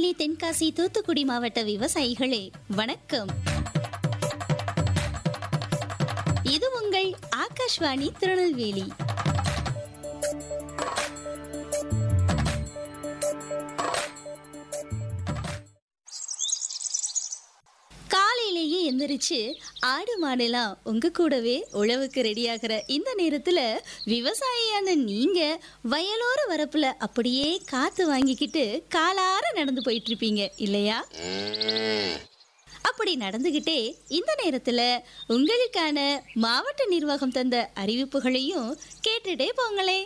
திருநெல்வேலி தென்காசி தூத்துக்குடி மாவட்ட விவசாயிகளே வணக்கம் இது உங்கள் ஆகாஷ்வாணி திருநெல்வேலி காலையிலேயே எந்திரிச்சு ஆடு மாடெல்லாம் உங்க கூடவே உழவுக்கு ரெடியாகிற இந்த நேரத்துல விவசாயியான நீங்க வயலோர வரப்புல அப்படியே காத்து வாங்கிக்கிட்டு காலார நடந்து போயிட்டு இருப்பீங்க இல்லையா அப்படி நடந்துகிட்டே இந்த நேரத்துல உங்களுக்கான மாவட்ட நிர்வாகம் தந்த அறிவிப்புகளையும் கேட்டுட்டே போங்களே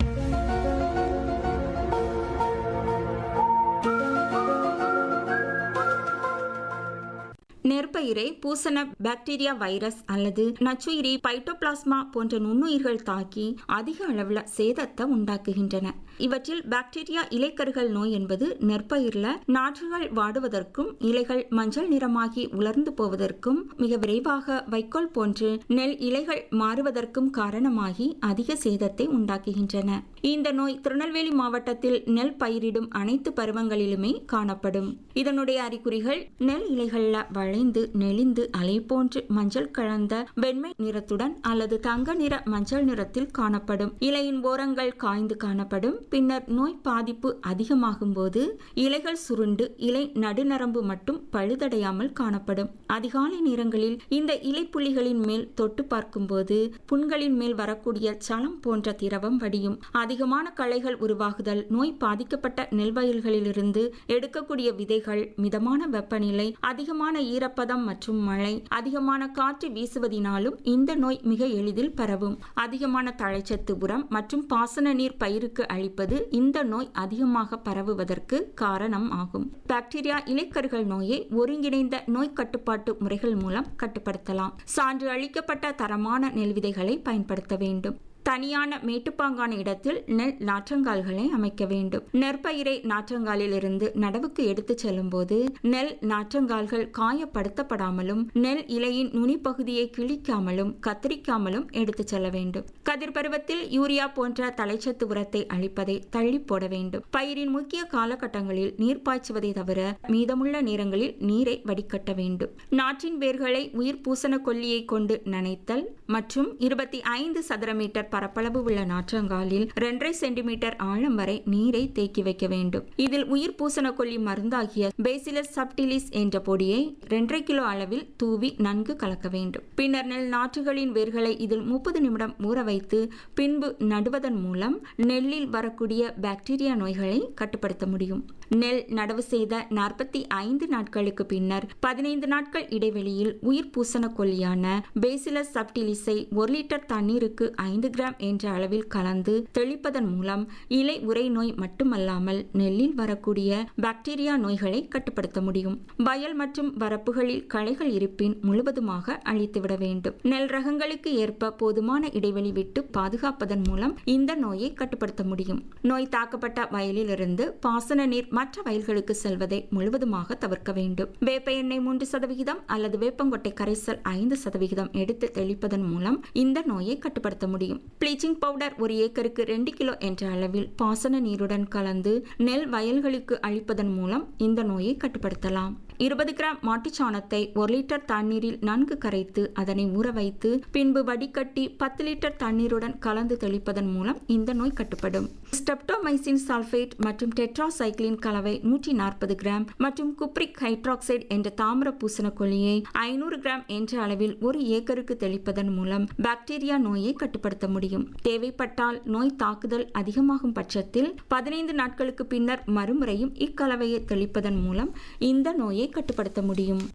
நெற்பயிரை பூசண பாக்டீரியா வைரஸ் அல்லது நச்சுயிரி பைட்டோபிளாஸ்மா போன்ற நுண்ணுயிர்கள் தாக்கி அதிக அளவுல சேதத்தை உண்டாக்குகின்றன இவற்றில் பாக்டீரியா இலைக்கருகள் நோய் என்பது நெற்பயிர்ல நாற்றுகள் வாடுவதற்கும் இலைகள் மஞ்சள் நிறமாகி உலர்ந்து போவதற்கும் மிக விரைவாக வைக்கோல் போன்று நெல் இலைகள் மாறுவதற்கும் காரணமாகி அதிக சேதத்தை உண்டாக்குகின்றன இந்த நோய் திருநெல்வேலி மாவட்டத்தில் நெல் பயிரிடும் அனைத்து பருவங்களிலுமே காணப்படும் இதனுடைய அறிகுறிகள் நெல் இலைகள்ல வளைந்து நெளிந்து அலை போன்று மஞ்சள் கலந்த வெண்மை நிறத்துடன் அல்லது தங்க நிற மஞ்சள் நிறத்தில் காணப்படும் இலையின் ஓரங்கள் காய்ந்து காணப்படும் பின்னர் நோய் பாதிப்பு அதிகமாகும் போது இலைகள் சுருண்டு இலை நடுநரம்பு மட்டும் பழுதடையாமல் காணப்படும் அதிகாலை நேரங்களில் இந்த இலைப்புள்ளிகளின் மேல் தொட்டு பார்க்கும்போது புண்களின் மேல் வரக்கூடிய சலம் போன்ற திரவம் வடியும் அதிகமான களைகள் உருவாகுதல் நோய் பாதிக்கப்பட்ட நெல் வயல்களிலிருந்து எடுக்கக்கூடிய விதைகள் மிதமான வெப்பநிலை அதிகமான ஈரப்பதம் மற்றும் மழை அதிகமான காற்று வீசுவதினாலும் இந்த நோய் மிக எளிதில் பரவும் அதிகமான தழைச்சத்து உரம் மற்றும் பாசன நீர் பயிருக்கு அளிப்பது இந்த நோய் அதிகமாக பரவுவதற்கு காரணம் ஆகும் பாக்டீரியா இலைக்கருகள் நோயை ஒருங்கிணைந்த நோய் கட்டுப்பாட்டு முறைகள் மூலம் கட்டுப்படுத்தலாம் சான்று அளிக்கப்பட்ட தரமான நெல் விதைகளை பயன்படுத்த வேண்டும் தனியான மேட்டுப்பாங்கான இடத்தில் நெல் நாற்றங்கால்களை அமைக்க வேண்டும் நெற்பயிரை நாற்றங்காலிலிருந்து நடவுக்கு எடுத்துச் செல்லும்போது நெல் நாற்றங்கால்கள் காயப்படுத்தப்படாமலும் நெல் இலையின் நுனிப்பகுதியை கிழிக்காமலும் கத்திரிக்காமலும் எடுத்துச் செல்ல வேண்டும் கதிர் பருவத்தில் யூரியா போன்ற தலைச்சத்து உரத்தை அளிப்பதை தள்ளி போட வேண்டும் பயிரின் முக்கிய காலகட்டங்களில் நீர் பாய்ச்சுவதை தவிர மீதமுள்ள நேரங்களில் நீரை வடிகட்ட வேண்டும் நாற்றின் வேர்களை உயிர் பூசண கொல்லியை கொண்டு நனைத்தல் மற்றும் இருபத்தி ஐந்து சதுர மீட்டர் பரப்பளவு உள்ள நாற்றங்காலில் இரண்டரை சென்டிமீட்டர் ஆழம் வரை நீரை தேக்கி வைக்க வேண்டும் இதில் உயிர் பூசண கொல்லி மருந்தாகிய பேசிலஸ் சப்டிலிஸ் என்ற பொடியை இரண்டரை கிலோ அளவில் தூவி நன்கு கலக்க வேண்டும் பின்னர் நெல் நாற்றுகளின் வேர்களை இதில் முப்பது நிமிடம் ஊற வைத்து பின்பு நடுவதன் மூலம் நெல்லில் வரக்கூடிய பாக்டீரியா நோய்களை கட்டுப்படுத்த முடியும் நெல் நடவு செய்த நாற்பத்தி ஐந்து நாட்களுக்கு பின்னர் பதினைந்து நாட்கள் இடைவெளியில் உயிர் பூசண கொல்லியான பேசிலஸ் சப்டிலிஸை ஒரு லிட்டர் தண்ணீருக்கு ஐந்து கிராம் என்ற அளவில் கலந்து தெளிப்பதன் மூலம் இலை உரை நோய் மட்டுமல்லாமல் நெல்லில் வரக்கூடிய பாக்டீரியா நோய்களை கட்டுப்படுத்த முடியும் வயல் மற்றும் வரப்புகளில் களைகள் இருப்பின் முழுவதுமாக அழித்துவிட வேண்டும் நெல் ரகங்களுக்கு ஏற்ப போதுமான இடைவெளி விட்டு பாதுகாப்பதன் மூலம் இந்த நோயை கட்டுப்படுத்த முடியும் நோய் தாக்கப்பட்ட வயலிலிருந்து பாசன நீர் மற்ற வயல்களுக்கு செல்வதை முழுவதுமாக தவிர்க்க வேண்டும் வேப்ப எண்ணெய் மூன்று சதவிகிதம் அல்லது வேப்பங்கொட்டை கரைசல் ஐந்து சதவிகிதம் எடுத்து தெளிப்பதன் மூலம் இந்த நோயை கட்டுப்படுத்த முடியும் ப்ளீச்சிங் பவுடர் ஒரு ஏக்கருக்கு ரெண்டு கிலோ என்ற அளவில் பாசன நீருடன் கலந்து நெல் வயல்களுக்கு அளிப்பதன் மூலம் இந்த நோயை கட்டுப்படுத்தலாம் இருபது கிராம் மாட்டுச்சாணத்தை ஒரு லிட்டர் தண்ணீரில் நன்கு கரைத்து அதனை ஊற வைத்து பின்பு வடிகட்டி பத்து லிட்டர் தண்ணீருடன் கலந்து தெளிப்பதன் மூலம் இந்த நோய் கட்டுப்படும் ஸ்டெப்டோமைசின் சல்ஃபேட் மற்றும் டெட்ராசைக்ளின் கலவை நூற்றி நாற்பது கிராம் மற்றும் குப்ரிக் ஹைட்ராக்சைடு என்ற தாமிர பூசண கொல்லியை ஐநூறு கிராம் என்ற அளவில் ஒரு ஏக்கருக்கு தெளிப்பதன் மூலம் பாக்டீரியா நோயை கட்டுப்படுத்த முடியும் தேவைப்பட்டால் நோய் தாக்குதல் அதிகமாகும் பட்சத்தில் பதினைந்து நாட்களுக்கு பின்னர் மறுமுறையும் இக்கலவையை தெளிப்பதன் மூலம் இந்த நோயை கட்டுப்படுத்த முடியும்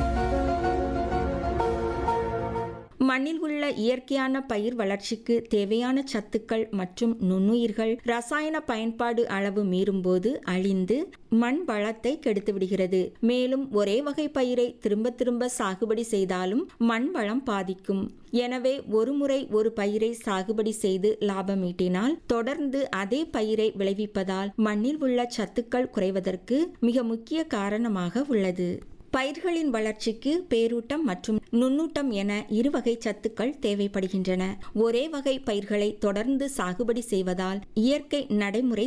மண்ணில் உள்ள இயற்கையான பயிர் வளர்ச்சிக்கு தேவையான சத்துக்கள் மற்றும் நுண்ணுயிர்கள் ரசாயன பயன்பாடு அளவு மீறும்போது அழிந்து மண் வளத்தை கெடுத்து விடுகிறது மேலும் ஒரே வகை பயிரை திரும்ப திரும்ப சாகுபடி செய்தாலும் மண் வளம் பாதிக்கும் எனவே ஒரு முறை ஒரு பயிரை சாகுபடி செய்து லாபம் ஈட்டினால் தொடர்ந்து அதே பயிரை விளைவிப்பதால் மண்ணில் உள்ள சத்துக்கள் குறைவதற்கு மிக முக்கிய காரணமாக உள்ளது பயிர்களின் வளர்ச்சிக்கு பேரூட்டம் மற்றும் நுண்ணூட்டம் என இரு வகை சத்துக்கள் தேவைப்படுகின்றன ஒரே வகை பயிர்களை தொடர்ந்து சாகுபடி செய்வதால் இயற்கை நடைமுறை